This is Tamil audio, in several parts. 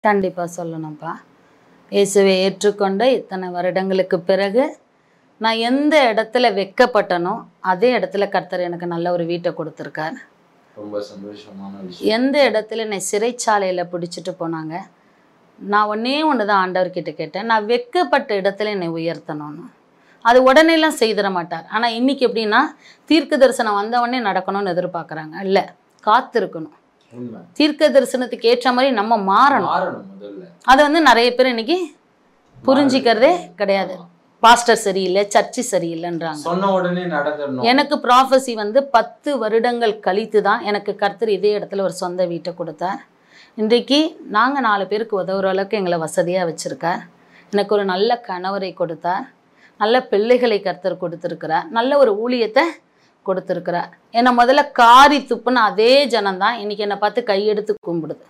கண்டிப்பாக சொல்லணும்ப்பா இயேசுவை ஏற்றுக்கொண்ட இத்தனை வருடங்களுக்கு பிறகு நான் எந்த இடத்துல வெக்கப்பட்டனோ அதே இடத்துல கர்த்தர் எனக்கு நல்ல ஒரு வீட்டை கொடுத்துருக்கார் ரொம்ப சந்தோஷமான விஷயம் எந்த இடத்துல என்னை சிறைச்சாலையில் பிடிச்சிட்டு போனாங்க நான் ஒன்றே ஒன்று தான் ஆண்டவர்கிட்ட கேட்டேன் நான் வெக்கப்பட்ட இடத்துல என்னை உயர்த்தணும்னு அது உடனேலாம் செய்திட மாட்டார் ஆனால் இன்னைக்கு எப்படின்னா தீர்க்க தரிசனம் வந்தவொடனே நடக்கணும்னு எதிர்பார்க்குறாங்க இல்லை காத்திருக்கணும் உண்மை தீர்க்க தரிசனத்துக்கு ஏற்ற மாதிரி நம்ம மாறணும் மாறணும் முதல்ல அதை வந்து நிறைய பேர் இன்னைக்கு புரிஞ்சிக்கிறதே கிடையாது ஆமா. பாஸ்டர் சரியில்லை சர்ச்சு சரியில்லைன்றாங்க சொன்ன உடனே நடந்துடணும் எனக்கு ப்ராஃபஸி வந்து பத்து வருடங்கள் கழித்து தான் எனக்கு கர்த்தர் இதே இடத்துல ஒரு சொந்த வீட்டை கொடுத்தார் இன்றைக்கு நாங்கள் நாலு பேருக்கு உதவுற அளவுக்கு எங்களை வசதியாக வச்சுருக்கார் எனக்கு ஒரு நல்ல கணவரை கொடுத்தார் நல்ல பிள்ளைகளை கர்த்தர் கொடுத்துருக்கிறார் நல்ல ஒரு ஊழியத்தை கொடுத்துருக்கிறார் என்னை முதல்ல காரி துப்புன அதே ஜனம்தான் இன்னைக்கு என்னை பார்த்து கையெடுத்து கும்பிடுது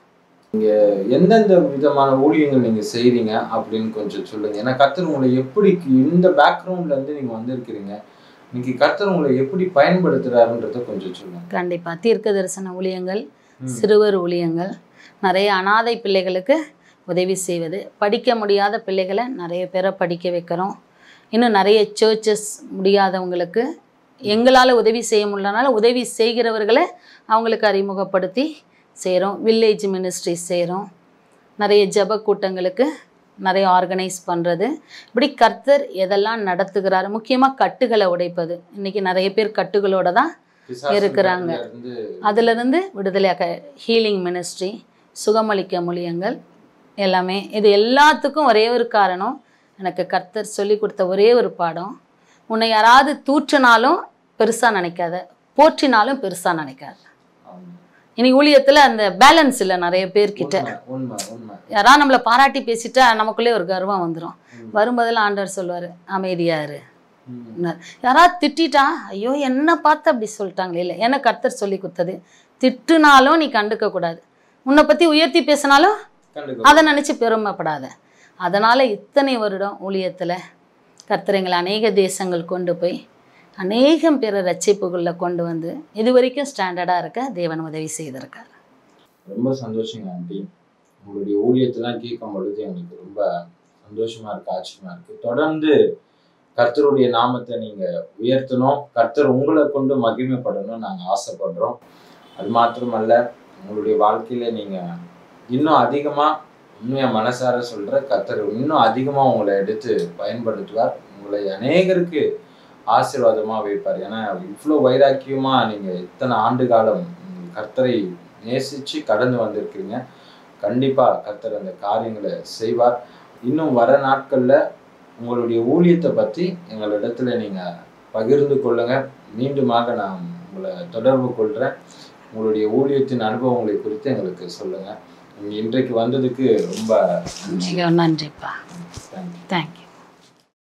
எந்தெந்த விதமான ஊழியங்கள் நீங்க செய்றீங்க அப்படின்னு கொஞ்சம் சொல்லுங்க ஏன்னா கர்த்தர் உங்களை எப்படி இந்த பேக்ரவுண்ட்ல இருந்து நீங்க வந்திருக்கிறீங்க இன்னைக்கு கர்த்தர் உங்களை எப்படி பயன்படுத்துறாருன்றத கொஞ்சம் சொல்லுங்க கண்டிப்பாக தீர்க்க தரிசன ஊழியங்கள் ம். சிறுவர் ஊழியங்கள் நிறைய அனாதை பிள்ளைகளுக்கு உதவி செய்வது படிக்க முடியாத பிள்ளைகளை நிறைய பேரை படிக்க வைக்கிறோம் இன்னும் நிறைய சர்ச்சஸ் முடியாதவங்களுக்கு எங்களால் உதவி செய்ய முடியலனால உதவி செய்கிறவர்களை அவங்களுக்கு அறிமுகப்படுத்தி செய்கிறோம் வில்லேஜ் மினிஸ்ட்ரி செய்கிறோம் நிறைய ஜெப கூட்டங்களுக்கு நிறைய ஆர்கனைஸ் பண்ணுறது இப்படி கர்த்தர் எதெல்லாம் நடத்துகிறாரு முக்கியமாக கட்டுகளை உடைப்பது இன்றைக்கி நிறைய பேர் கட்டுகளோட தான் பிசாசின் இருக்கிறாங்க. கட்டுல இருந்து அதிலிருந்து விடுதலையாக்க ஹீலிங் மினிஸ்ட்ரி சுகமளிக்க மூலியங்கள் எல்லாமே இது எல்லாத்துக்கும் ஒரே ஒரு காரணம் எனக்கு கர்த்தர் சொல்லி கொடுத்த ஒரே ஒரு பாடம் உன்னை யாராவது தூற்றினாலும் பெருசாக நினைக்காத போற்றினாலும் பெருசாக நினைக்காத ஆமா. இனி ஊழியத்தில் அந்த பேலன்ஸ் இல்லை நிறைய பேர்கிட்ட உண்மை உண்மை உண்மை யாராவது நம்மளை பாராட்டி பேசிட்டா நமக்குள்ளே ஒரு கர்வம் வந்துடும் ம். வரும்போதெல்லாம் ஆண்டவர் சொல்லுவார் அமைதியாரு ம். யாராவது திட்டிட்டா ஐயோ என்ன பார்த்து அப்படி சொல்லிட்டாங்களே இல்லை எனக்கு கர்த்தர் சொல்லி கொடுத்தது திட்டுனாலும் நீ கண்டுக்க கூடாது உன்னை பற்றி உயர்த்தி பேசினாலும் கண்டுக்கோ. அதை நினச்சி பெருமைப்படாத அதனால் இத்தனை வருடம் ஊழியத்தில் கர்த்தர் எங்களை அநேக தேசங்கள் கொண்டு போய் அநேகம் பேரை ரட்சிப்புக்குள்ளே கொண்டு வந்து இது வரைக்கும் ஸ்டாண்டர்டாக இருக்க தேவன் உதவி செய்திருக்கார் ரொம்ப சந்தோஷங்க ஆண்டி உங்களுடைய ஊழியத்தெல்லாம் கேட்கும் பொழுது எங்களுக்கு ரொம்ப சந்தோஷமா இருக்கு ஆச்சரியமா இருக்கு தொடர்ந்து கர்த்தருடைய நாமத்தை நீங்க உயர்த்தணும் கர்த்தர் உங்களை கொண்டு மகிமைப்படணும் நாங்க ஆசைப்படுறோம் அது மாத்திரமல்ல உங்களுடைய வாழ்க்கையில நீங்க இன்னும் அதிகமா உண்மையா மனசார சொல்ற கர்த்தர் இன்னும் அதிகமா உங்களை எடுத்து பயன்படுத்துவார் உங்களை அநேகருக்கு ஆசீர்வாதமா வைப்பார் ஏன்னா இவ்வளோ வைராக்கியமா நீங்க இத்தனை ஆண்டு காலம் ம், கர்த்தரை நேசிச்சு கடந்து வந்திருக்கீங்க கண்டிப்பா கர்த்தர் அந்த காரியங்களை செய்வார் இன்னும் வர நாட்கள்ல உங்களுடைய ஊழியத்தை பத்தி எங்களிடத்துல நீங்க பகிர்ந்து கொள்ளுங்க மீண்டுமாக நான் உங்களை தொடர்பு கொள்றேன் உங்களுடைய ஊழியத்தின் அனுபவங்களை குறித்து எங்களுக்கு சொல்லுங்க நீங்க இன்றைக்கு வந்ததுக்கு ரொம்ப மிக நன்றிப்பா தேங்க்யூ தேங்க்யூ